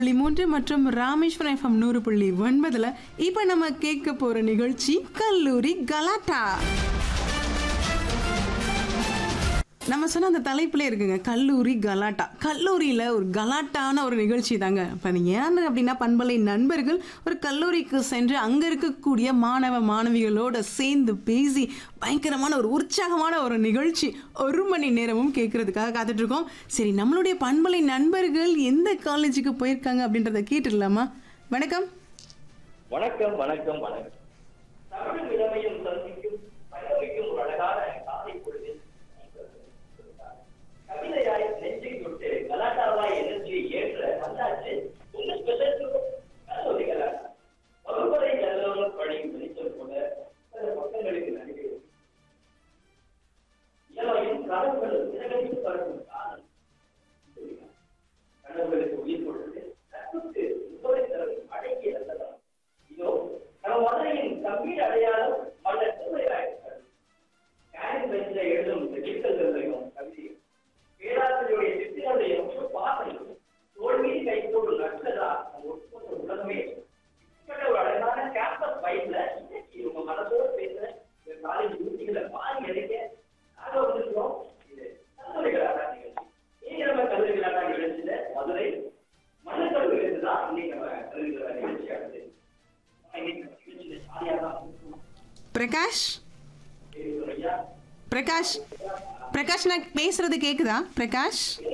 புள்ளி மூன்று மற்றும் ராமேஸ்வரம் எஃப்எம் நூறு புள்ளி ஒன்பதுல இப்ப நம்ம கேட்க போற நிகழ்ச்சி கல்லூரி கலாட்டா நம்ம சொன்ன அந்த தலைப்புல இருக்குங்க கல்லூரி கலாட்டா கல்லூரியில ஒரு கலாட்டான ஒரு நிகழ்ச்சி தாங்க இப்ப நீங்க ஏன் அப்படின்னா பண்பலை நண்பர்கள் ஒரு கல்லூரிக்கு சென்று அங்க இருக்கக்கூடிய மாணவ மாணவிகளோட சேர்ந்து பேசி பயங்கரமான ஒரு உற்சாகமான ஒரு நிகழ்ச்சி ஒரு மணி நேரமும் கேட்கறதுக்காக காத்துட்டு இருக்கோம் சரி நம்மளுடைய பண்பலை நண்பர்கள் எந்த காலேஜுக்கு போயிருக்காங்க அப்படின்றத கேட்டுடலாமா வணக்கம் வணக்கம் வணக்கம் வணக்கம் தமிழும் இளமையும் சந்திக்கும் பயணிக்கும் ஒரு அழகான காலை பொழுதில் கவிதையாய் நெஞ்சை தொட்டு கலாட்டாவாய் எனர்ஜியை ஏற்ற வந்தாச்சு உங்க ஸ்பெஷல் கல்லூரி கலாட்டா வகுப்பறை நல்லவரும் பழியும் வெளிச்சல் கூட சில பக்கங்களுக்கு நடிகை இளமையும் கனவுகளும் இறகையும் பறக்கும் காலம் கனவுகளுக்கு உயிர் கொடுத்து நட்புக்கு உதவி தரும் அழகிய நல்லதம் இதோ நம்ம மதுரையின் கம்பீர அடையாளம் மன்னர் திருவையாயிருக்கிறது கேரிங் பெஞ்சில எழுதும் இந்த கிட்டல்களையும் கவிதையும் பேராசிரியருடைய சித்திரங்களையும் பாசையும் தோல் மீது கை போடும் நட்சதா நம்ம ஒட்டுமொத்த உலகமே இப்படிப்பட்ட ஒரு அழகான கேம்பஸ் வைப்ல இன்னைக்கு உங்க மனசோட பேசுற இந்த காலேஜ் யூனிகளை பாதி எடுக்க நாங்க வந்திருக்கிறோம் இது கல்லூரி கலாட்டா நிகழ்ச்சி நீங்க நம்ம கல்லூரி கலாட்டா நிகழ்ச்சியில மதுரை மன்னர் கல்லூரியிலிருந்து தான் இன்னைக்கு நம்ம கல்லூரி கலாட்டா நிகழ்ச்சி ஆகுது இன்னைக்கு நம்ம நிகழ்ச்சியில ஜாலியா தான் இருக்கோம். பிரகாஷ் ஐயா பிரகாஷ் பிரகாஷ் நான் பேசுறது கேக்குதா பிரகாஷ்